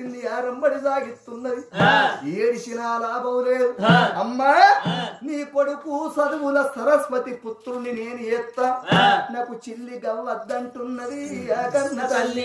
పెట్టింది ఆరంబడి సాగిస్తున్నది ఏడిసినా లాభం లేదు అమ్మా నీ కొడుకు చదువుల సరస్వతి పుత్రుని నేను ఎత్తా నాకు చిల్లి గవ్వద్దంటున్నది ఆ కన్న తల్లి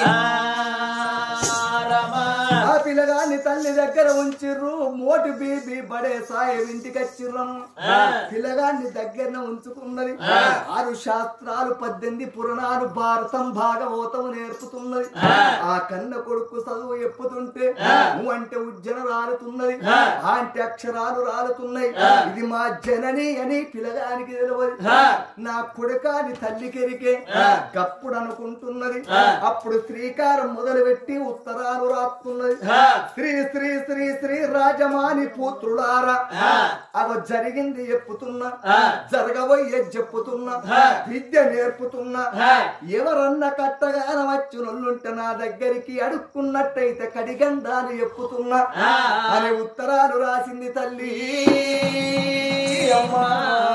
ఆ పిల్లగాన్ని తల్లి దగ్గర ఉంచిర్రు మోటి బీబీ బడే సాయం ఇంటికి వచ్చిర్రం పిల్లగాన్ని దగ్గర ఉంచుకున్నది ఆరు శాస్త్రాలు పద్దెనిమిది పురాణాలు భారతం భాగవతం నేర్పుతున్నది ఆ కన్న కొడుకు చదువు ఎప్పుతుంటే నువ్వు అంటే ఉజ్జన రాలుతున్నది ఆ అంటే అక్షరాలు రాలుతున్నాయి ఇది మా జనని అని పిల్లగానికి తెలియదు నా కొడుకాని తల్లికెరికే గప్పుడు అనుకుంటున్నది అప్పుడు శ్రీకారం మొదలుపెట్టి ఉత్తరాలు రాస్తున్నది శ్రీ శ్రీ శ్రీ శ్రీ రాజమాని పుత్రులారా అవ జరిగింది చెప్పుతున్నా జరగబోయే చెప్పుతున్నా విద్య నేర్పుతున్నా ఎవరన్నా కట్టగాన వచ్చినోళ్ళుంటే నా దగ్గరికి అడుక్కున్నట్టయితే కడిగంధాలు చెప్పుతున్నా అని ఉత్తరాలు రాసింది తల్లి అమ్మా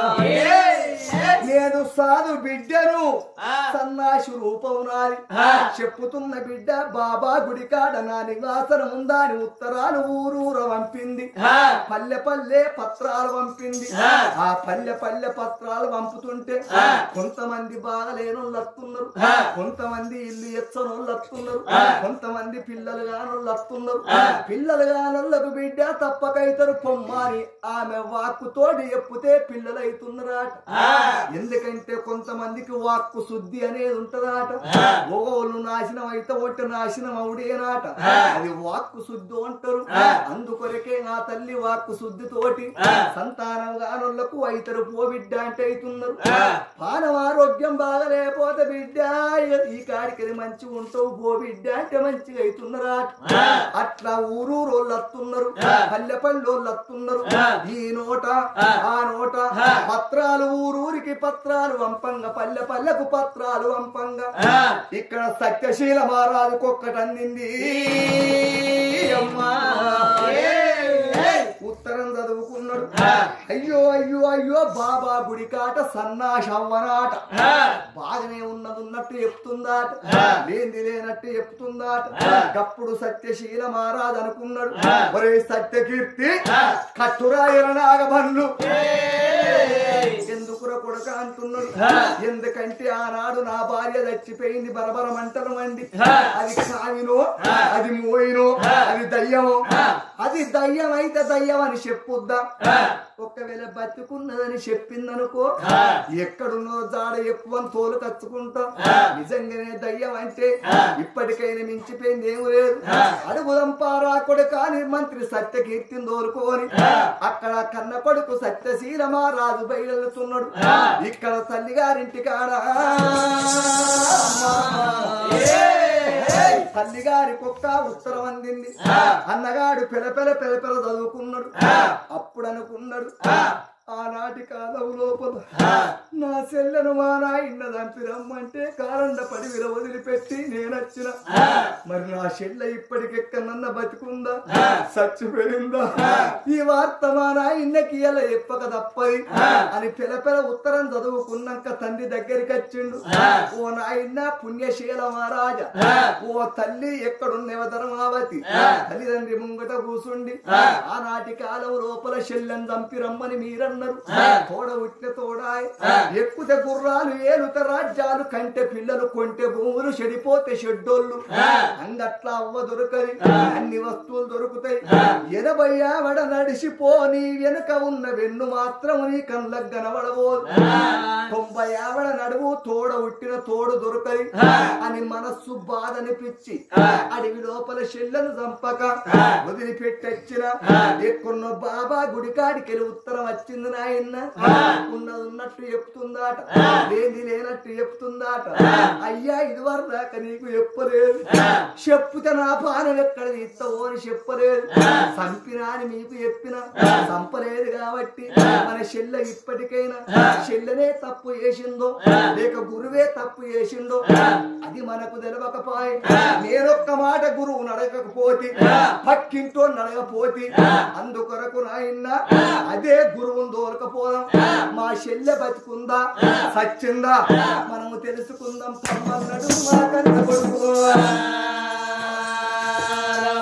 నేను సాధు బిడ్డను సన్నాసి రూపం నాది చెప్పుతున్న బిడ్డ బాబా గుడికాడ నా నివాసనం ఉందా అని ఉత్తరాలు ఊరూర పంపింది పల్లె పల్లె పత్రాలు పంపింది ఆ పల్లె పల్లె పత్రాలు పంపుతుంటే కొంతమంది బాగలేనోళ్ళు వస్తున్నారు కొంతమంది ఇల్లు ఎచ్చనోళ్ళు వస్తున్నారు కొంతమంది పిల్లలు కానోళ్ళు వస్తున్నారు పిల్లలు కానోళ్ళకు బిడ్డ తప్పకైతారు పొమ్మని ఆమె వాక్కుతోటి ఎప్పితే పిల్లలు అవుతున్నారట ఎందుకంటే కొంతమందికి వాక్కు శుద్ధి అనేది ఉంటదట ఓగోళ్ళు నాశనం అయితే ఒట్టి నాశనం అవుడేనాట అది వాక్కు శుద్ధి అంటారు అందుకొరకే నా తల్లి వాక్కు శుద్ధి తోటి సంతానం కానోళ్లకు అయితరు పో బిడ్డ అంటే అవుతున్నారు పానం ఆరోగ్యం బాగలేకపోతే బిడ్డ ఈ కాడికి అది మంచిగా ఉంటావు పో బిడ్డ అంటే మంచిగా అవుతున్నారా అట్లా ఊరూరోళ్ళు వస్తున్నారు పల్లె పల్లెళ్ళు వస్తున్నారు ఈ నోట ఆ నోట పత్రాలు ఊరూరికి పత్రాలు వంపంగా పల్లె పల్లెకు పత్రాలు వంపంగా ఇక్కడ సత్యశీల మహారాజుకు ఒక్కటి అందింది అమ్మా ఉత్తరం చదువుకున్నాడు అయ్యో అయ్యో అయ్యో బాబా గుడికాట సన్నాష అవ్వనాట బాగానే ఉన్నది ఉన్నట్టు చెప్తుందాట లేనిది లేనట్టు చెప్తుందాట అప్పుడు సత్యశీల మహారాజ్ అనుకున్నాడు ఒరే సత్యకీర్తి కట్టురాయల నాగబండ్లు ఎందుకురా కొడక అంటున్నాడు ఎందుకంటే ఆనాడు నా భార్య చచ్చిపోయింది బరబర మంటలు మండి అది కావినో అది మోయినో అది దయ్యమో అది దయ్యం అయితే దయ్యం అని చెప్పుద్దా ఒకవేళ బతుకున్నదని చెప్పిందనుకో ఎక్కడున్నో జాడ ఎక్కువ తోలు కచ్చుకుంటాం నిజంగానే దయ్యం అంటే ఇప్పటికైనా మించిపోయింది ఏమి లేదు అడుగుదాం పారా కొడుక అని మంత్రి సత్యకీర్తిని దోలుకోని అక్కడ కన్న కొడుకు సత్యశీలమా రాజు బయలుతున్నాడు ఇక్కడ తల్లిగారింటి కాడ తల్లిగారి కుక్క ఉత్తరం అందింది అన్నగాడు పెలపెల పెలపెల చదువుకున్నాడు అప్పుడు అనుకున్నాడు ఆనాటి కాలం లోపల నా చెల్లెను మా నాయన్న దంపి రమ్మంటే కారండ పడి విల వదిలిపెట్టి నేనొచ్చిన మరి నా చెల్లె ఇప్పటికెక్కనన్న బతికుందా చచ్చిపోయిందా ఈ వార్త మా నాయన్నకి ఇలా ఎప్పక తప్పది అని పిలపిల ఉత్తరం చదువుకున్నాక తండ్రి దగ్గరికి వచ్చిండు ఓ నాయన్న పుణ్యశీల మహారాజా ఓ తల్లి ఎక్కడున్న ధర్మావతి తల్లిదండ్రి ముంగట కూసుండి ఆనాటి కాలం లోపల శల్యం చంపి రమ్మని మీరన్నారు తోడ ఉట్టిన తోడాయ్ ఎక్కుతే గుర్రాలు ఏలుత రాజ్యాలు కంటే పిల్లలు కొంటే భూములు చెడిపోతే షెడ్డోళ్ళు అంగట్లా అవ్వ దొరకది అన్ని వస్తువులు దొరుకుతాయి ఎనభై ఆవిడ నడిసిపో నీ వెనుక ఉన్న వెన్ను మాత్రం నీ కళ్ళకు కనబడబోదు తొంభై ఆవిడ నడువు తోడ ఉట్టిన తోడు దొరకది అని మనస్సు బాధ అనిపించి అడవి లోపల చెల్లెను చంపక వదిలిపెట్టొచ్చిన ఎక్కడున్న బాబా గుడికాడికెళ్ళి ఉత్తరం వచ్చింది నాయన్న ఉన్నది ఉన్నట్టు చెప్తుందాట లేని లేనట్టు చెప్తుందాట అయ్యా ఇదివరకు దాకా నీకు చెప్పలేదు చెప్పుతే నా పానం ఎక్కడ ఇస్తావో అని చెప్పలేదు చంపినా అని మీకు చెప్పిన చంపలేదు కాబట్టి మన చెల్లె ఇప్పటికైనా చెల్లెనే తప్పు చేసిందో లేక గురువే తప్పు చేసిందో అది మనకు తెలవకపోయి నేనొక్క మాట గురువు నడగకపోతే పక్కింటో నడగపోతే అందుకొరకు నాయన్న అదే గురువును దోలకపోదాం మా చెల్లె బతికుందా సచ్చిందా మనము తెలుసుకుందాం పమ్మన్నడు మా కన్న కొడుకు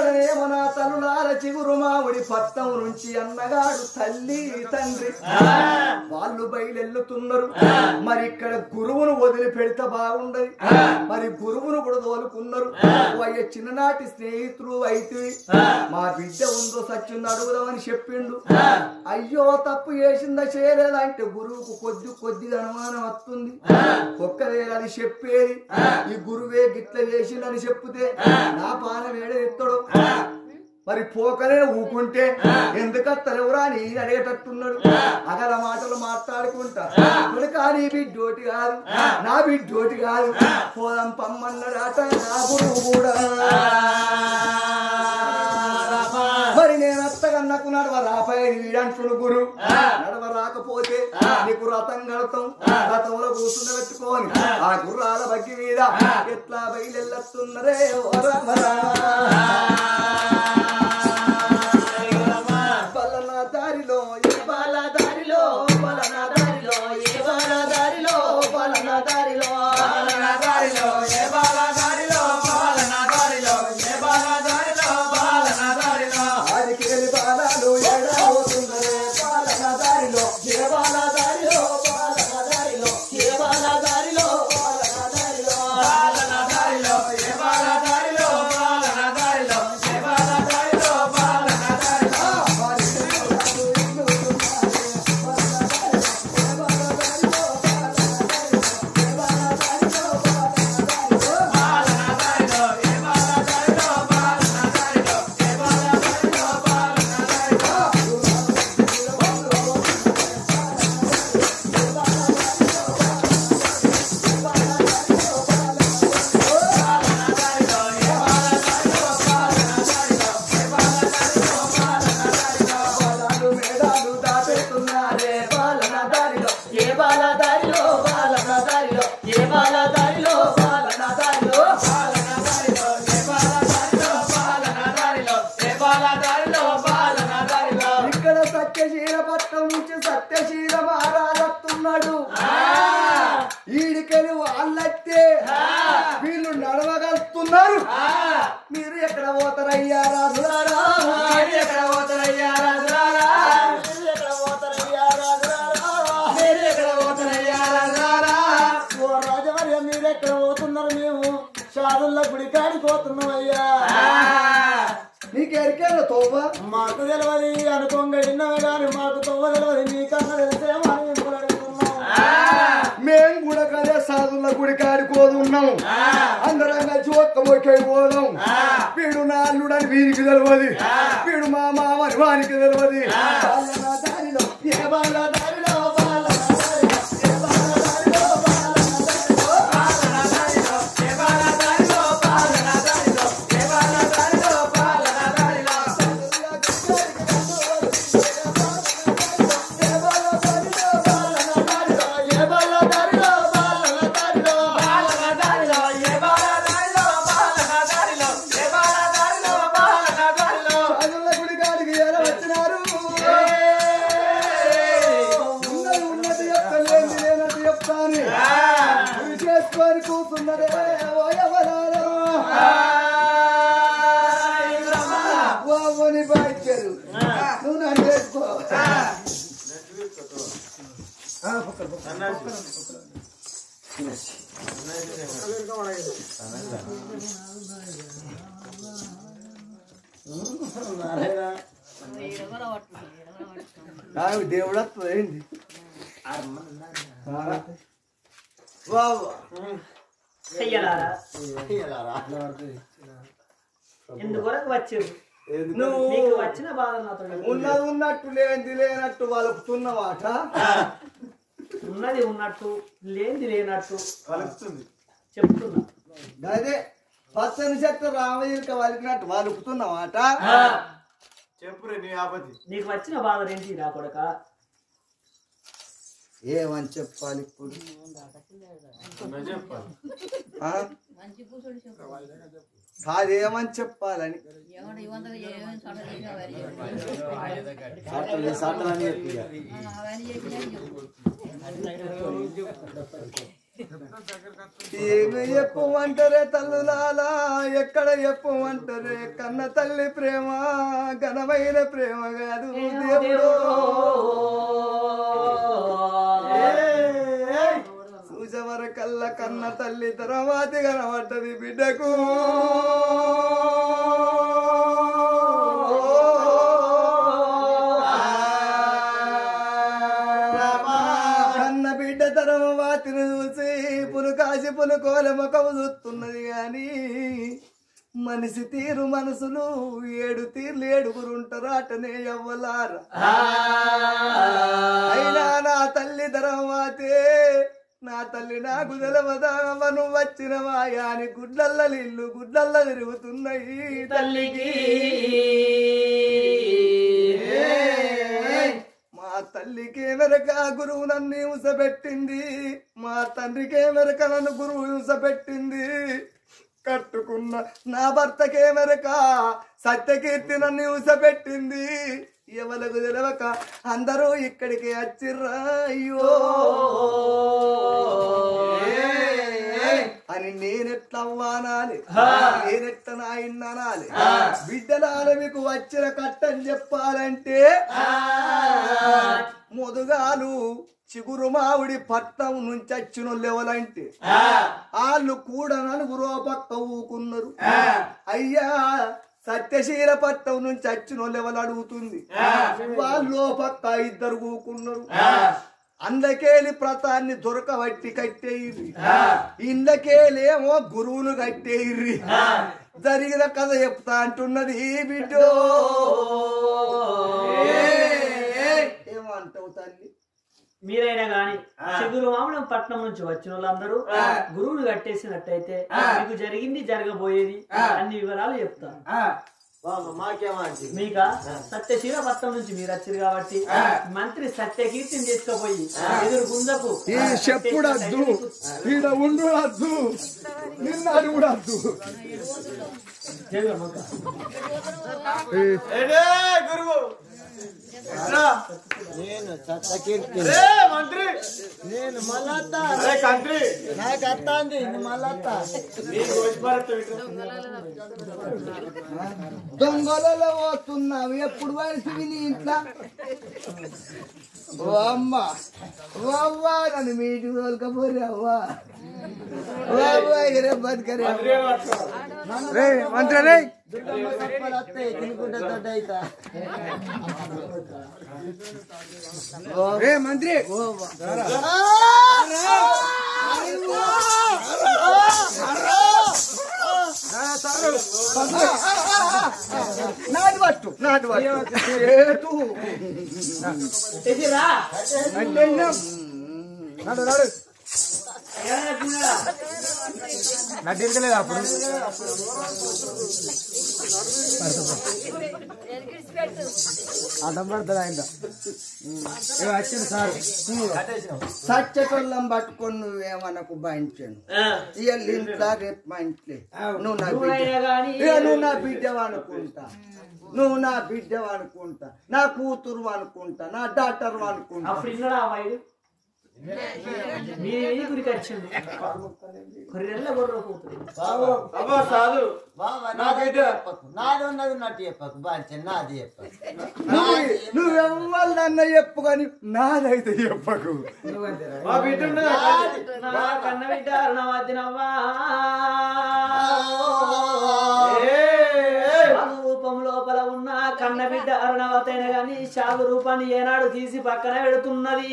ఇక్కడనేమో నా తల్లులార చిగురు మామిడి పట్టం నుంచి అన్నగాడు తల్లి తండ్రి వాళ్ళు బయలుతున్నారు మరి ఇక్కడ గురువును వదిలి పెడితే బాగుండదు మరి గురువును కూడా తోలుకున్నారు అయ్య చిన్ననాటి స్నేహితులు అయితే మా బిడ్డ ఉందో సచ్చింది అడుగుదామని చెప్పిండు అయ్యో తప్పు చేసిందా చేయలేదా అంటే గురువుకు కొద్ది కొద్దిగా అనుమానం వస్తుంది ఒక్కవేళ అది చెప్పేది ఈ గురువే గిట్ల చేసిందని చెప్తే నా పాన వేడ ఎత్తడు మరి పోకనే ఊకుంటే ఎందుకత్తలేవురా అని ఈయన అడిగేటట్టున్నాడు అగల మాటలు మాట్లాడుకుంటా ఇప్పుడు కానీ బిడ్డోటి కాదు నా బిడ్డోటి కాదు పోదాం పమ్మన్నాడట నా గురువు కూడా మరి నేను అత్తగన్నకు నడవ రాపాయ వీడంటుడు గురు నడవ రాకపోతే నీకు రథం కడతాం రథంలో కూర్చుని పెట్టుకొని ఆ గుర్రాల బగ్గి మీద ఎట్లా బయలుతున్నరే పలన దారిలో ఏ బాల దారిలో పలన దారిలో ఏ బాల దారిలో పలన దారిలో పలన దారిలో ఏ బాల దారిలో పలన దారిలో ఏ బాల దారిలో పలన దారిలో ఆదికి వెళ్ళి బాలాలు ఎడబోతుందరే పలన దారిలో ఏ బాల దారిలో పలన దారిలో ఏ బాల దారిలో పలన దారిలో పలన దారిలో ఏ బాల దారిలో పలన దారిలో ఏ బాల దారిలో పలన దారిలో బాలాలు మేడాలు దాటేస్తున్నారే బాలన దారిలో ఏ బాల దారిలో బాలన దారిలో ఏ బాల దారిలో బాలన దారిలో బాలన దారిలో ఏ బాల దారిలో బాలన దారిలో ఏ బాల దారిలో బాలన దారిలో ఇక్కడ సత్యశీల పట్టం నుంచి సత్యశీల మహారాజత్తున్నాడు ఈడికని వాళ్ళైతే వీళ్ళు నడవగలుగుతున్నారు మీరు ఎక్కడ పోతారయ్యా రాజులారా మీరు ఎక్కడ పోతారయ్యా రాజులారా మీరు ఎక్కడ పోతారయ్యా రాజులారా మీరు ఎక్కడ పోతారయ్యా రాజులారా ఓ రాజవర్య మీరు ఎక్కడ పోతున్నారు మేము షాదుల్ల గుడి కాడికి పోతున్నాం అయ్యా నీకెరికేదో తోవ మాకు తెలియదు అనుకోంగా విన్నవే కానీ మాకు తొవ్వ తెలియదు నీకన్నా తెలిసే మనం ఇప్పుడు అడుగుతున్నాం మేం కూడా కదే సాధుల గుడి కాడుకోదున్నాం అందరం కలిసి ఒక్క మొక్కే పోదాం వీడు నా అల్లుడని వీరికి తెలియదు వీడు మా మామని వానికి తెలియదు బాలన దారిలో ఏ బాల దారిలో బాలన దారిలో ఏ బాల దారిలో బాలన దారిలో బాలన దారిలో ఏ బాల దారిలో బాలన దారిలో ఏ బాల దారిలో బాలన దారిలో ఏ బాల దారిలో బాలన దారిలో ఏ బాల దారిలో బాలన దారిలో బాలన దారిలో ఏ బాల దారిలో బాలన దారిలో ఏ బాల దారిలో బాలన దారిలో అదుల గుడి గాడికి ఎలా వచ్చినారు ఉన్నది ఉన్నది చెప్తలేంది లేనట్టు చెప్తాను ఇవి చేసుకొని కూర్చున్నదే ఓ ఎవరారో బాబుని బాధ్యరు నువ్వు నన్ను చేసుకో ఆ, పక్కన, పక్కన, పక్కన, పక్కన. నారాయణ నాకు దేవుడత్వం ఏంది బాబు చెయ్యలారా అయ్యలారా. ఎందుకొరకు వచ్చారు నువ్వు నీకు వచ్చిన బాధ నాతో ఉన్నది ఉన్నట్టు లేనిది లేనట్టు వలుపుతున్నవాట ఉన్నది ఉన్నట్టు లేనిది లేనట్టు చెప్తున్నా అదే పచ్చని చెట్టు రామయ్యక వలికినట్టు వలుపుతున్నవాట చెప్పురే నీ ఆపతి నీకు వచ్చిన బాధ ఏంటి రా కొడక ఏమని చెప్పాలి ఇప్పుడు నువ్వు చెప్పాలి ఆ? మంచి కూర్చొని చెప్పు కాదేమని చెప్పాలని ఏమంటే ఇవంతా ఏమేమి సొంత చేసినావు అవన్నీ చెప్పు. సాటలు సాటలు అని చెప్పి ఇక. ఆ, అవన్నీ చేసినా చెప్పు ఏమి చెప్పమంటారే తల్లులాలా ఎక్కడ చెప్పమంటారే కన్న తల్లి ప్రేమ ఘనమైన ప్రేమ కాదు దేవుడు చూసవరకల్లా కన్న తల్లి తర్వాత కనబడ్డది బిడ్డకు కన్న బిడ్డ తరమ వాతిని చూసి పులుకాసి పులుకోల ముఖము చూస్తున్నది గాని మనిషి తీరు మనసులు ఏడు తీర్లు ఏడుగురు ఉంటారు అటనే ఎవ్వలారా అయినా నా తల్లి ధరమాతే నా తల్లి నాకు తెలవదామ నువ్వు వచ్చిన మాయాని గుడ్లల్ల ఇల్లు గుడ్లల్ల తిరుగుతున్నాయి తల్లికి మా తల్లికే మెరక గురువు నన్ను హింసపెట్టింది మా తండ్రికే మెరక నన్ను గురువు హింసపెట్టింది కట్టుకున్న నా భర్తకే మెరక సత్యకీర్తి నన్ను హింసపెట్టింది ఎవలకు తెలవక అందరూ ఇక్కడికి వచ్చిర్రా అయ్యో అని నేనెట్లా అవ్వానాలి నేనెట్లా నాయన్నానాలి బిడ్డలాల మీకు వచ్చిన కట్టని చెప్పాలంటే మొదగాలు చిగురు మామిడి పట్నం నుంచి వచ్చిన లెవలంటే వాళ్ళు కూడా నలుగురు పక్క ఊకున్నారు అయ్యా సత్యశీల పట్నం నుంచి వచ్చిన లెవలు అడుగుతుంది వాళ్ళు ఓ పక్క ఇద్దరు ఊకున్నారు అందకేలి ప్రతాన్ని దొరకబట్టి కట్టేయిర్రి ఇందకేలేమో గురువును కట్టేయిర్రి జరిగిన కథ చెప్తా అంటున్నది ఈ బిడ్డో ఏమంటావు తల్లి మీరైనా గాని చిగురు మామూలు పట్నం నుంచి వచ్చిన వాళ్ళందరూ గురువుని కట్టేసినట్టయితే మీకు జరిగింది జరగబోయేది అన్ని వివరాలు చెప్తాను మాకేమంటే మీక సత్యశీల పట్నం నుంచి మీరు వచ్చారు కాబట్టి మంత్రి సత్యకీర్తిని తీసుకుపోయి ఎదురు గుంజకు ఈ చెప్పుడద్దు ఈడ ఉండుడద్దు నిన్న అడుగుడద్దు జరుగు మొక్క. ఏడే గురువు ఎట్రా? నేను సత్తకీర్తి ఏ మంత్రి నేను మళ్ళత్త అరే కంత్రి నాకు అత్తాంది నువ్వు మళ్ళత్త నీకు వచ్చి పడుతుంది దొంగలలో పోతున్నావు ఎప్పుడు వయసు నీ ఇంట్లో ఓ అమ్మ ఓ అవ్వా నన్ను మీ ఇంటికి తోలుకపోరే అవ్వా ఓ అవ్వా ఇరే బతకరే రే మంత్రి రే దుర్గమ్మ సప్పలు వస్తాయి తినుకుంటే దొడ్డ అయితా రే మంత్రి నాటి పట్టు నాటి పట్టు ఏటు ఎదిరా అంటే నడు నడు ఎవరైనా చూడరా? నటించలేదు అప్పుడు అడ్డం పడుతుంది ఆయన వచ్చింది సార్ సత్యకొల్లం పట్టుకొని నువ్వేమనకు బాయించాను ఆ, ఇవాళ ఇంట్లో రేపు మా ఇంట్లో నువ్వు నా బిడ్డ నువ్వైనా గాని ఇక నువ్వు నా బిడ్డవు అనుకుంటా నువ్వు నా బిడ్డవు అనుకుంటా నా కూతురు అనుకుంటా నా డాక్టర్ అనుకుంటా అప్పుడు ఇన్నడా ఆ వైడు మీ ఈ గురికి వచ్చింది కొర్రెల్ల గొర్రె కూతురు అబ్బా సాధు బాబా నా నాది బిడ్డ. చెప్పకు నాది ఉన్నది ఉన్నట్టు చెప్పకు బాగా నాది చెప్పకు నువ్వు నువ్వెవ్వరన్నా చెప్పు కానీ నాదైతే చెప్పకు మా బిడ్డ ఉన్నదా నా కన్న బిడ్డ అరుణవాదినవ్వా సాగు రూపం లోపల ఉన్న కన్న బిడ్డ అరుణవతైన గాని సాగు రూపాన్ని ఏనాడు తీసి పక్కన పెడుతున్నది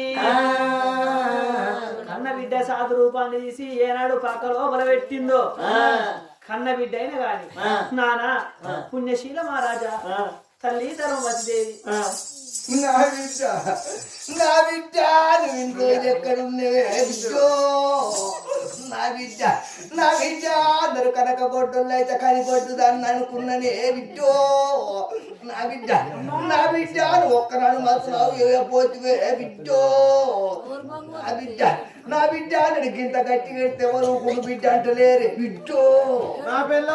కన్న బిడ్డ సాధు రూపాన్ని తీసి ఏనాడు పక్క లోపల పెట్టిందో కన్న బిడ్డ అయిన గాని నానా పుణ్యశీల మహారాజా తల్లి ధర్మవతిదేవి నా బిడ్డ నా బిడ్డ నువ్వు ఇంట్లో ఎక్కడున్నావే బిడ్డో నా బిడ్డ నా బిడ్డ అందరు కనక బొడ్డుల్లో అయితే కనిపడ్డు దాన్ని అనుకున్ననే బిడ్డో నా బిడ్డ నా బిడ్డ నువ్వు ఒక్కనాడు మసలావు పోతివే బిడ్డో నా బిడ్డ నా బిడ్డ నేను గింత గట్టి కడితే ఎవరు ఊరుకుడు బిడ్డ అంటలేరే బిడ్డో నా పిల్ల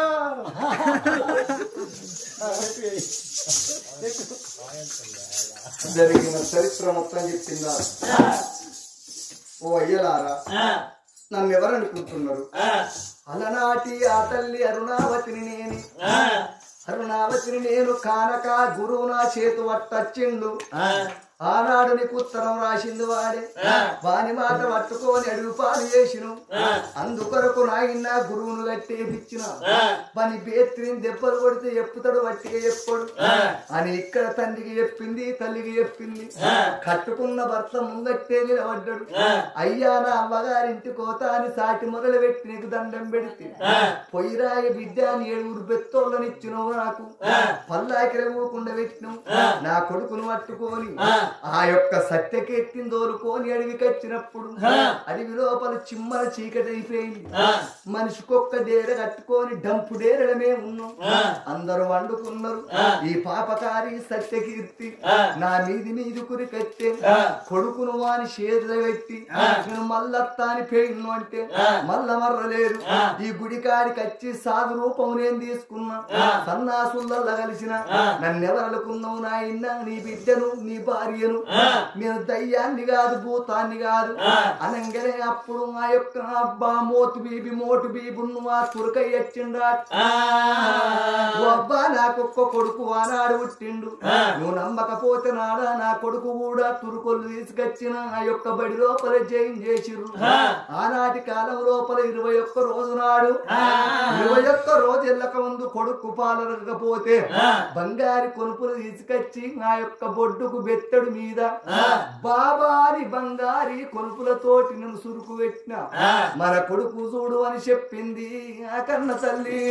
జరిగిన చరిత్ర మొత్తం చెప్పిందా ఓ అయ్యలారా నన్ను ఎవరు అనుకుంటున్నారు అలనాటి ఆ తల్లి అరుణావతిని నేను అరుణావతిని నేను కానక గురువు నా చేతు పట్టచ్చిండు ఆనాడు నీకు ఉత్తరం రాసింది వాడే వాని మాట పట్టుకొని అడుగు పాలు చేసిను అందుకొరకు నాయన గురువును కట్టేపిచ్చిన పని బేత్రిని దెబ్బలు కొడితే ఎప్పుతాడు వట్టిగా చెప్పడు అని ఇక్కడ తండ్రికి చెప్పింది తల్లికి చెప్పింది కట్టుకున్న భర్త ముంగట్టే నిలబడ్డాడు అయ్యా నా అమ్మగారింటి కోత అని సాటి మొదలు పెట్టి నీకు దండం పెడితే పొయ్యిరాయ బిడ్డ అని ఏడుగురు బెత్తోళ్ళనిచ్చినవు నాకు పల్లాకి ఊకుండా పెట్టినావు నా కొడుకును పట్టుకొని ఆ యొక్క సత్యకీర్తిని దోలుకొని అడవికి వచ్చినప్పుడు అడవి లోపల చిమ్మల చీకటి అయిపోయింది మనిషికొక్క డేర కట్టుకొని డంపు డేరడమే ఉన్నాం అందరూ వండుకున్నారు ఈ పాపకారి సత్యకీర్తి నా మీది మీది కురి కట్టే కొడుకును వాని చేతులు పెట్టి నేను మల్లత్తా అని పేయిను అంటే మల్ల మర్రలేదు ఈ గుడి కాడికి వచ్చి సాధు రూపం నేను తీసుకున్నా సన్నాసులల్లా కలిసిన నన్నెవరనుకున్నావు నాయన నీ బిడ్డను నీ భార్యను నేను దయ్యాన్ని కాదు భూతాన్ని కాదు అనంగానే అప్పుడు ఆ యొక్క అబ్బా మోతు బీబి మోటు బీబును ఆ తురకై వచ్చిండా ఓ అబ్బా నాకొక్క కొడుకు ఆనాడు పుట్టిండు నువ్వు నమ్మకపోతే నాడా నా కొడుకు కూడా తురుకొల్లు తీసుకొచ్చిన ఆ యొక్క బడి లోపల జయం చేసిర్రు ఆనాటి కాలం లోపల ఇరవై ఒక్క రోజు నాడు ఇరవై ఒక్క రోజు వెళ్ళక ముందు కొడుకు పాలకపోతే బంగారి కొనుపులు తీసుకొచ్చి నా యొక్క బొడ్డుకు బెత్తడు మీద బాబాని బంగారి కొనుపులతోటి నన్ను సురుకు పెట్టిన మన కొడుకు చూడు అని చెప్పింది ఆ కన్న తల్లి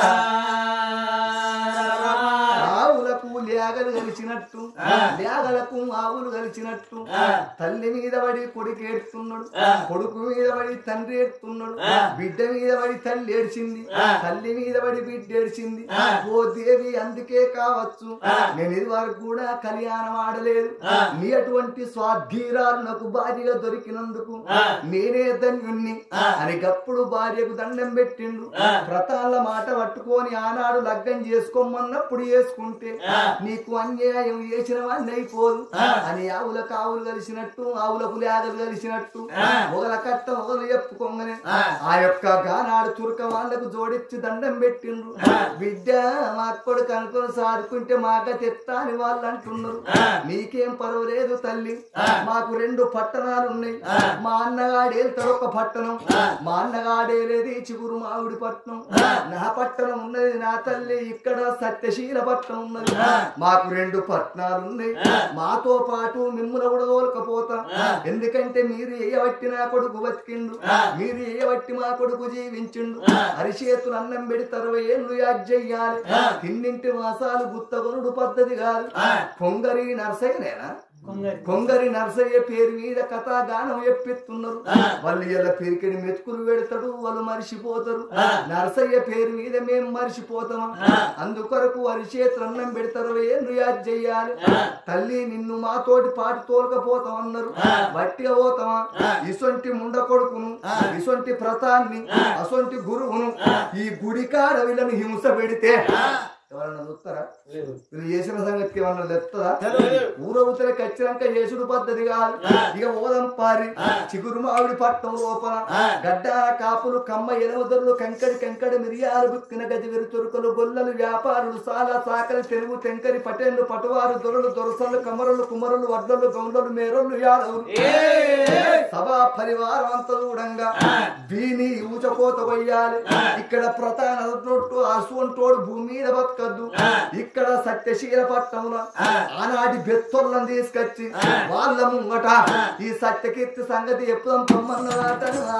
ఆవులకు లేగలు కలిసినట్టు లేగలకు ఆవులు కలిసినట్టు తల్లి మీద పడి కొడుకు ఏడుతున్నాడు కొడుకు మీద పడి తండ్రి ఏడుతున్నాడు బిడ్డ మీద పడి తల్లి ఏడ్చింది తల్లి మీద పడి బిడ్డ ఏడ్చింది ఓ దేవి అందుకే కావచ్చు నేను ఇది వరకు కూడా కళ్యాణం ఆడలేదు నీ అటువంటి స్వాధీరాలు నాకు భార్యగా దొరికినందుకు నేనే ధన్యుణ్ణి అని గప్పుడు భార్యకు దండం పెట్టిండు వ్రతాల మాట పట్టుకొని ఆనాడు లగ్గం చేసుకోమన్నప్పుడు చేసుకుంటే నీకు అన్యాయం చేసిన వాడిని అయిపోదు అని ఆవులకు ఆవులు కలిసినట్టు ఆవులకు లేగలు కలిసినట్టు ఒకల కట్ట ఒకరు చెప్పుకోగానే ఆ యొక్క గానాడు చురక వాళ్ళకు జోడించి దండం పెట్టిండ్రు బిడ్డ మా కొడుకు అనుకుని సాదుకుంటే మాక తెత్తా అని వాళ్ళు అంటున్నారు నీకేం పర్వాలేదు తల్లి మాకు రెండు పట్టణాలు ఉన్నాయి మా అన్నగాడు వెళ్తాడు ఒక పట్టణం మా అన్నగాడేలేది చిగురు మామిడి పట్టణం నా పట్టణం ఉన్నది నా తల్లి ఇక్కడ సత్యశీల పట్టణం ఉన్నది మాకు రెండు పట్టణాలు ఉన్నాయి మాతో పాటు మిమ్మల్ని కూడా తోలకపోతాం ఎందుకంటే మీరు ఏయబట్టి నా కొడుకు బతికిండు మీరు ఏయబట్టి మా కొడుకు జీవించిండు అరిచేతులు అన్నం పెడతారు ఏళ్ళు యాడ్ చెయ్యాలి తిన్నింటి మాసాలు గుత్తగొనుడు పద్ధతి కాదు పొంగరి నర్సయ్యనేనా కొంగరి కొంగరి నర్సయ్య పేరు మీద కథాగానం ఎప్పిస్తున్నారు వాళ్ళు ఇలా పెరికిడి మెతుకులు పెడతాడు వాళ్ళు మరిచిపోతారు నర్సయ్య పేరు మీద మేము మరిచిపోతామా అందుకొరకు వారి చేతులు అన్నం పెడతారు ఏం రియాజ్ చెయ్యాలి తల్లి నిన్ను మాతోటి పాటు తోలకపోతాం అన్నారు బట్టిగా పోతామా ఇసొంటి ముండ కొడుకును ఇసొంటి ప్రతాన్ని అసొంటి గురువును ఈ గుడికాడ వీళ్ళని హింస పెడితే ఎవరన్నా చూస్తారా వీళ్ళు చేసిన సంగతికి ఏమన్నా తెస్తుందా ఊరవుతలే ఖచ్చితంగా చేసుడు పద్ధతి కాదు ఇక ఓదం పారి చిగురు మామిడి పట్టణం లోపల గడ్డ కాపులు కమ్మ ఎనవదరులు కంకడి కంకడి మిరియాలు బుక్కిన గది వెరుతురుకలు గొల్లలు వ్యాపారులు సాల సాకలి తెలుగు తెంకరి పటేళ్లు పటువారు దొరలు దొరసలు కమరులు కుమరులు వడ్డలు గౌండలు మేరలు యాదవులు సభా పరివారం అంతా చూడంగా దీని ఊచకోత కొయ్యాలి ఇక్కడ ప్రధాన నోటు అసువంటోడు భూమి మీద బతకద్దు ఇక్కడ సత్యశీల పట్టణంలో ఆనాటి బెత్తొల్లను తీసుకొచ్చి వాళ్ళ ముంగట ఈ సత్యకీర్తి సంగతి ఎప్పుడు పొమ్మన్నదాట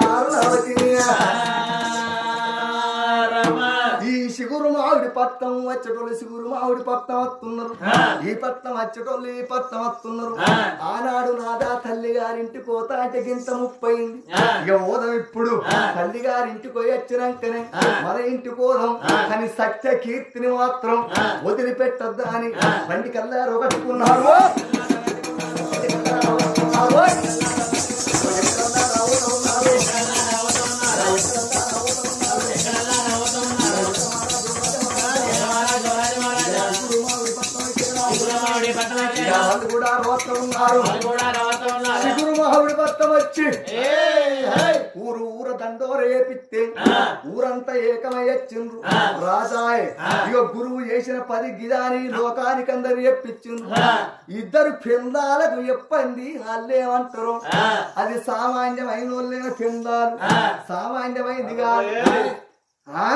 ఈ సిగురు మామిడి పట్నం వచ్చేటోళ్ళు సిగురు మామిడి పట్నం వస్తున్నారు ఈ పట్నం వచ్చేటోళ్ళు ఈ పట్నం వస్తున్నారు ఆనాడు నాదా తల్లి గారింటి కోతాటి గింత ముప్పైంది ఇక ఓదం ఇప్పుడు తల్లి గారింటికి పోయి వచ్చినాకనే మన ఇంటి కోదం కానీ సత్య కీర్తిని మాత్రం వదిలిపెట్టద్దా అని బండి కల్లారు కట్టుకున్నారు పట్టణ వాళ్ళు కూడా రోత ఉన్నారు చిగురు మహుడి భర్తం వచ్చి ఊరు ఊర దండోర ఏపిస్తే ఊరంతా ఏకమయ్యచ్చిండ్రు రాజాయ్ ఇక గురువు చేసిన పది గిదాని లోకానికి అందరు చెప్పించిండ్రు ఇద్దరు పెందాలకు చెప్పండి వాళ్ళేమంటారు అది సామాన్యమైన వాళ్ళే పెందాలు సామాన్యమైంది కాదు ఆ?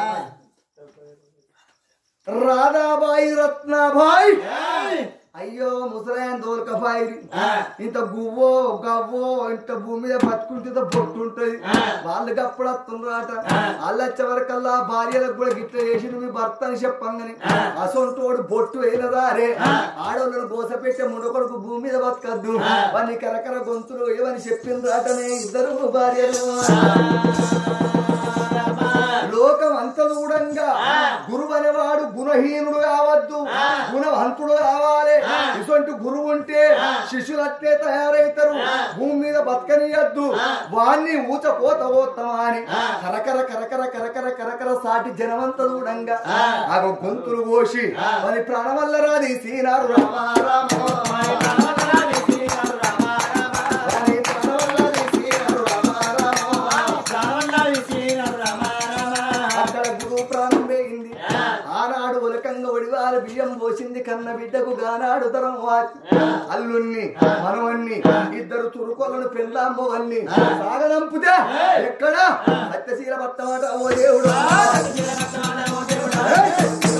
రాధాబాయి రత్నాబాయి అయ్యో ముసలాయన దోలకబాయి ఇంత గువ్వో గవ్వో ఇంత భూమి మీద బతుకుంటే బొట్టు ఉంటది వాళ్ళు గప్పుడు వస్తుండ్రాట వాళ్ళు వచ్చే వరకల్లా భార్యలకు కూడా గిట్ల చేసి మీ భర్త అని చెప్పంగని అసొంటోడు బొట్టు అయినదా అరే ఆడవాళ్ళను గోస పెట్టే ముండకొడుకు భూమి మీద బతకద్దు వాడిని కరకర గొంతులు ఏమని చెప్పిండ్రాటనే ఇద్దరు భార్యలు లోకం అంత దూరంగా గురువు అనేవాడు గుణహీనుడు కావద్దు గుణవంతుడు కావాలి ఇటువంటి గురువు ఉంటే శిష్యులు అట్లే తయారవుతారు భూమి మీద బతకనియద్దు వాణ్ణి ఊచ పోత పోతామా అని కరకర కరకర కరకర కరకర సాటి జనమంత దూరంగా ఆ గొంతులు కోసి వాని ప్రాణవల్ల రాది సీనారు రామ రామ వాని ప్రాణవల్ల రాది సీనారు రామ అక్కడ గురువు ప్రాణం వేయింది ఆనాడు ఉలకంగా ఒడివాల బియ్యం పోసింది కన్న బిడ్డకు గానాడు తరం వాచి అల్లుణ్ణి మనవన్ని ఇద్దరు తురుకొలను పెళ్ళాంబోవల్ని సాగనంపుతే ఎక్కడ సత్యశీల పట్టమాట ఓ దేవుడు ఏయ్!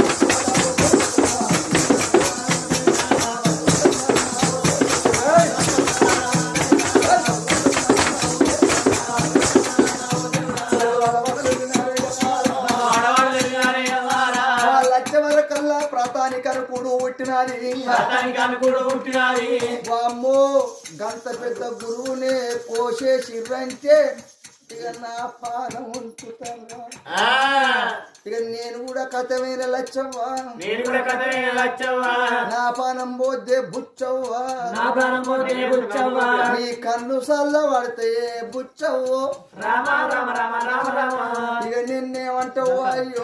లక్ష వరకల్లా ప్రాతానికి అనుకుడు పుట్టినది వామ్మో గంత పెద్ద గురువునే కోసేసిర్రంటే ఇక నా పానం ఉంచుతాను ఇక నేను కూడా కథమైన లచ్చవ్వా నేను కూడా కథ లచ్చవ్వా నా పానం పోతే బుచ్చవ్వా నా ప్రాణం పోతే బుచ్చవ్వా నీ కన్ను సల్ల పడితే బుచ్చవ్వో రామ రామ రామ రామ రామ ఇక నిన్నేమంటావు అయ్యో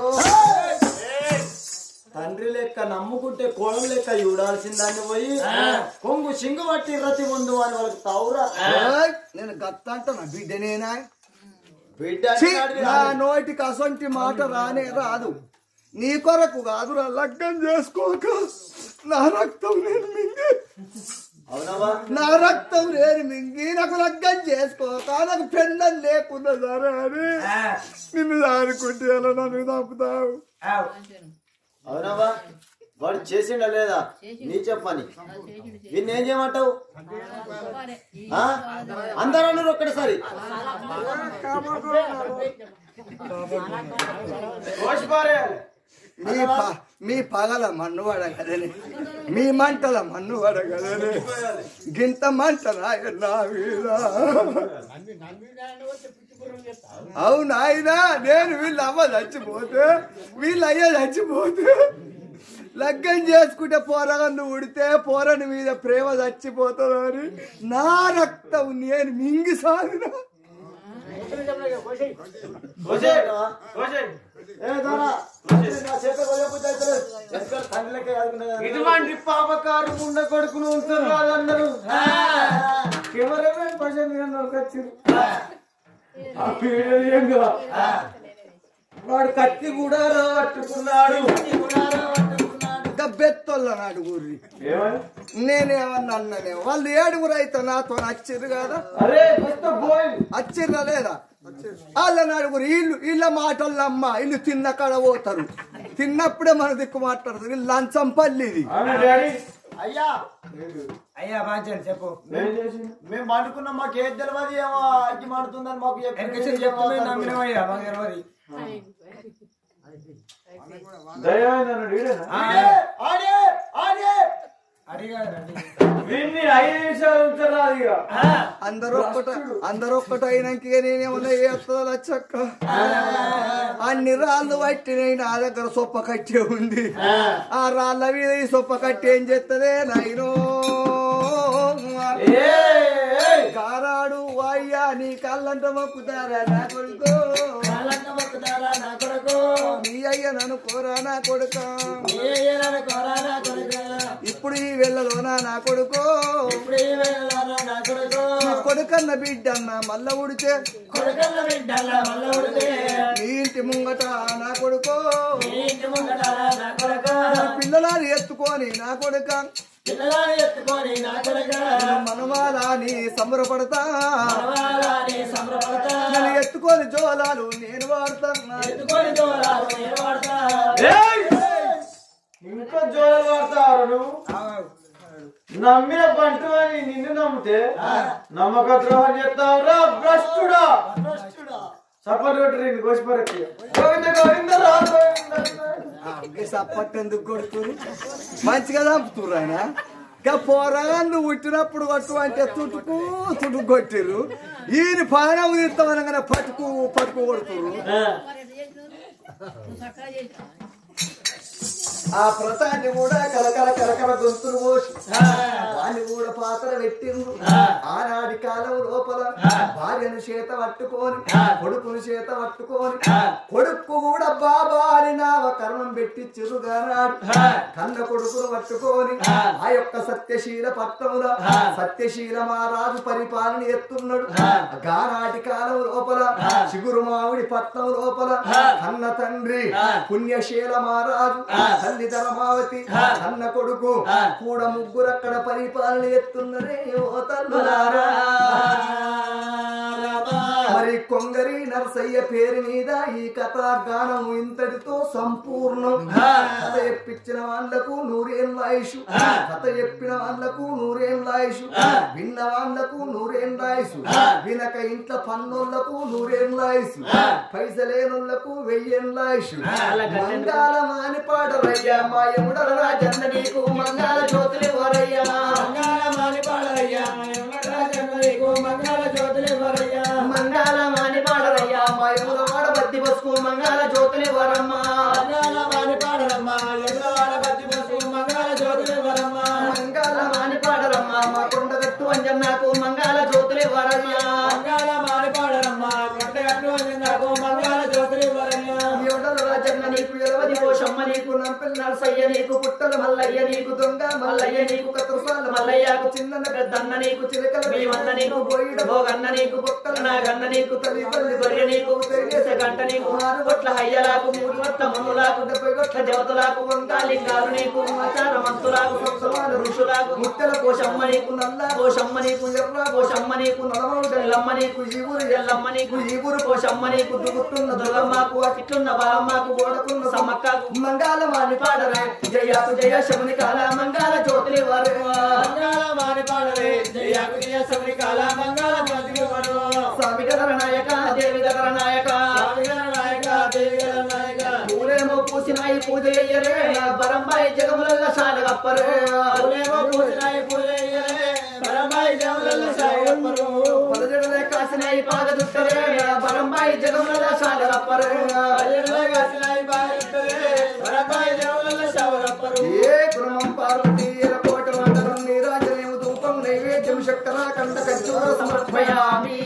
తండ్రి లెక్క నమ్ముకుంటే కోణం లెక్క చూడాల్సిందాన్ని పోయి కొంగు సింగు పట్టి రతి ముందు అని వాళ్ళకి తౌరా ఏయ్, నేను గత్త అంటున్నా బిడ్డనేనా బిడ్డ ఛీ, అంటున్నాడు నా కానీ నోటికి అసొంటి మాట రానే రాదు నీ కొరకు కాదురా లగ్గం చేసుకోక నా రక్తం నేను మింగి అవునవా నా రక్తం నేను మింగి నాకు లగ్గం చేసుకోక నాకు పెండం లేకుండా సరే అని నిన్ను దారుకుంటే ఎలా నన్ను తప్పుతావు అవునవా వాడు చేసిండా లేదా నీ చెప్పని వీన్ని ఏం చేయమంటావు ఆ? అందరూ అన్నారు ఒక్కటేసారి మీ ప- మీ పగల మన్ను పడ కదనే మీ మంటల మన్ను పడ కదనే గింత మంట రాయ నా మీద అవును ఆయన నేను వీళ్ళు అమ్మ చచ్చిపోతే వీళ్ళు అయ్య చచ్చిపోతే లగ్గం చేసుకుంటే పోరగన్ను ఉడితే పోరని మీద ప్రేమ చచ్చిపోతుందని నా రక్తం నేను మింగి సాగిన ఏ దొరా, నా చేత కొయ్యకపోతే అవుతలేదు. ఎక్కడ తండ్రి లెక్క ఆడుకునేది కదా. ఇటువంటి పాపకారు ముండ కొడుకును ఉంటున్నారు వాళ్ళందరూ కెమెరామెన్ పర్సన్ వచ్చింది ఆ వీడియో ఏంగా వాడు కత్తి కూడా పట్టుకున్నాడు గబ్బెత్తోళ్ళ నాడు గురి ఏమని నేనేమన్నా అన్ననే వాళ్ళు ఏడుగురు అయితే నాతో నచ్చిర్రు కదా అరే కొత్త బోయ్ వచ్చిర్రా లేదా వాళ్ళ నడుగురు వీళ్ళు వీళ్ళ మాటల్లో అమ్మ వీళ్ళు తిన్న కాడ పోతారు తిన్నప్పుడే మన దిక్కు మాట్లాడతారు వీళ్ళు లంచం పల్లిది అవునా డాడీ అయ్యా అయ్యా బాధ్యత చెప్పు ఏం చేసింది మేము పండుకున్నాం మాకు ఏది తెలియదు ఏమో అగ్గి మండుతుందని మాకు చెప్పి ఎన్కేసి చెప్తే నమ్మినవయ్యా మాకు తెలియదు దయమైన వీడేనా ఆడే, ఆడే, ఆడే. అడిగారండి వీడిని ఐదు నిమిషాలు ఉంచరాదు ఇక అందరూ ఒక్కట అందరూ ఒక్కట అయినాక ఇక నేనేమన్నా చేస్తుందా లచ్చక్క అన్ని రాళ్ళు పట్టినాయి నా దగ్గర సొప్ప కట్టే ఉంది ఆ రాళ్ళ మీద ఈ సొప్ప కట్టి ఏం చేస్తుంది నాయనో కారాడు అయ్యా నీ కళ్ళంట మొక్కుతారా నా కొడుకో నీ అయ్య నన్ను కోరా నా కొడుక ఇప్పుడు ఇప్పుడు ఈ వెళ్ళలోనా నా కొడుకో ఇప్పుడు ఈ వేళలోన నా కొడుకు నా కొడుకన్న బిడ్డన్న మల్ల ఉడితే కొడుకన్న బిడ్డల మల్ల ఉడితే నీ ఇంటి ముంగట నా కొడుకో నీ ఇంటి ముంగట నా కొడుకు పిల్లలని ఎత్తుకొని నా కొడుక పిల్లలని ఎత్తుకొని నా కొడుకు మనవాలని సంబరపడతా పర్వాలని సంబరపడతా నన్ను ఎత్తుకొని జోలాలు నేను వాడతా ఎత్తుకొని దూరాలు నేను వాడతా ఏయ్! ఇంకా జోలు పడతారు నువ్వు నమ్మిన పంటు అని నిన్ను నమ్మితే నమ్మక ద్రోహం చేస్తావురా భ్రష్టుడా సపోర్ట్ కొట్టి కోసిపరచి గోవింద గోవింద రా గోవింద సప్పట్టెందుకు కొడుతురు మంచిగా చంపుతురు ఆయన ఇంకా పోరాగాన్ని పుట్టినప్పుడు కొట్టు అంటే తుటుకు తుటుకు కొట్టిర్రు ఈయన పానం తీస్తామనగానే పట్టుకు పట్టుకు కొడుతురు నువ్వు చక్కగా చేసినావు ఆ ప్రతాన్ని కూడా కలకల కలకల గొంతులు పోసి వాడిని కూడా పాత్ర పెట్టిండ్రు ఆనాటి కాలం లోపల భార్యను చేత పట్టుకొని కొడుకును చేత పట్టుకొని కొడుకు కూడా బాబా అని నామకరణం పెట్టి చిరుగానాడు కన్న కొడుకును పట్టుకొని ఆ యొక్క సత్యశీల పట్టణంలో సత్యశీల మహారాజు పరిపాలన ఎత్తున్నాడు గానాటి కాలం లోపల చిగురు మామిడి పట్నం లోపల కన్న తండ్రి పుణ్యశీల మహారాజు తల్లి ధర్మావతి కన్న కొడుకు కూడా ముగ్గురు అక్కడ పరిపాలన ఎత్తున్నరే ఓ తల్లులారా మరి కొంగరి నరసయ్య పేరు మీద ఈ కథా గానం ఇంతటితో సంపూర్ణం కథ చెప్పించిన వాళ్ళకు నూరేం లాయుషు కథ చెప్పిన వాళ్ళకు నూరేం లాయుషు విన్న వాళ్ళకు నూరేం లాయుషు వినక ఇంట్లో పన్నోళ్లకు నూరేం లాయుషు పైసలేనోళ్లకు వెయ్యేం లాయుషు మంగాళమాని పాడరయ్యా మాయముడల రాజన్న నీకు మంగాళ జ్యోతులు వరయ్యా మంగళమాని పాడయ్యా రాజన్న నీకు మంగళ జ్యోతులు వరయ్యా మంగాళమాని పాడరయ్యా మాయముల వాడ బద్ది బస్కు మంగాళ జ్యోతులు వరమ్మా మంగళమాని పాడరమ్మా ఎదురవాడ బతి బస్సు మంగళ జ్యోతులు వరమ్మా మంగాళమాని పాడరమ్మా మా కొండగట్టు అంజన్నాకు మంగాళ జ్యోతులు వరయ్యా మంగళమాని పాడరమ్మా కొండగట్టు నాకు మంగళ జ్యోతులు వరయ్యా ఎవడల రాజన్న నీకు ఎలవది పోషమ్మ నీకు నంపెల్ నరసయ్య నీకు పుట్టల మల్లయ్య నీకు దొంగ మల్లయ్య నీకు కత్రసాల మల్లయ్యకు చిన్న పెద్దన్న నీకు చిలకల భీమన్న నీకు బోయిడ భోగన్న నీకు బొక్కల నాగన్న నీకు తల్లి తల్లి గొర్రె నీకు తెలిసే గంట నీకు ఆరు గొట్ల హయ్యలాకు మూడు గొట్ల మనులాకు డెబ్బై గొట్ల దేవతలకు వంకాలింగాలు నీకు ఆచార మంతులకు సంసమాన ఋషులకు ముట్టెల పోషమ్మ నీకు నల్ల పోషమ్మ నీకు ఎర్ర పోషమ్మ నీకు నలమౌడెల్లమ్మ నీకు ఈ ఊరు ఎల్లమ్మ నీకు ఈ ఊరు పోషమ్మ నీకు దుగుతున్న దుర్గమ్మకు అకిట్లున్న బాలమ్మకు గోడకున్న సమ్మక్కకు మంగాళమాని పాడరే జయాకు జయ శముని కాల మంగాళ జ్యోతిని వారు మంగళమాని పాడరే జయాకు జయ శబరి కాల మంగళ జ్యోతులు వరు స్వామి గదర నాయక దేవి గదర నాయక స్వామిగల నాయక దేవిగల నాయక పూలేమో పూసినాయి పూజ చెయ్యరే బరంబాయి జగముల సాల గప్పరే పూలేమో పూజనాయి పూజయ్యరే పరమాయి దేవుళ్ళ సాయప్పరు పదజడలే కాసినాయి పాద దుట్టరే బరంబాయి జగముల సాల గప్పరే పల్లెడులే కాసినాయి బాగుంటరే పరమాయి దేవుళ్ళ సావరప్పరు ఏ కురమం పార్వతీ కోట మండలం నీరాజనేము ధూపం నైవేద్యం శక్కర కండ కచ్చూర సమర్పయామి